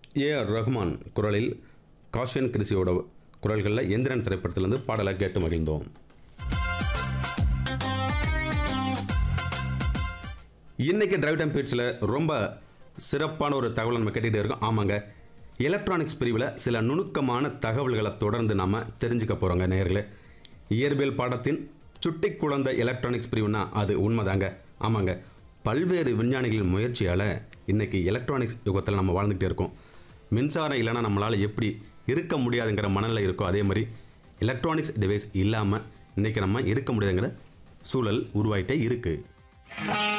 A R Rahman குரலில் Gaussian கிருஷியோட குரல்களில் எந்திரன் திரைப்படத்திலிருந்து பாடலை கேட்டு மகிழ்ந்தோம் இன்னைக்கு டிரைவ் டைம் பீட்ஸில் ரொம்ப சிறப்பான ஒரு தகவலை நம்ம கேட்டுக்கிட்டே இருக்கோம் ஆமாங்க எலக்ட்ரானிக்ஸ் பிரிவில் சில நுணுக்கமான தகவல்களை தொடர்ந்து நாம் தெரிஞ்சுக்க போகிறோங்க நேயர்களே இயற்பியல் பாடத்தின் சுட்டி குழந்தை எலக்ட்ரானிக்ஸ் பிரிவுனா அது உண்மைதாங்க ஆமாங்க பல்வேறு விஞ்ஞானிகளின் முயற்சியால் இன்னைக்கு எலக்ட்ரானிக்ஸ் யுகத்தில் நம்ம வாழ்ந்துகிட்டே இருக்கோம் மின்சாரம் இல்லைன்னா நம்மளால் எப்படி இருக்க முடியாதுங்கிற மனநிலை இருக்கோ அதே மாதிரி எலக்ட்ரானிக்ஸ் டிவைஸ் இல்லாமல் இன்னைக்கு நம்ம இருக்க முடியாதுங்கிற சூழல் உருவாயிட்டே இருக்குது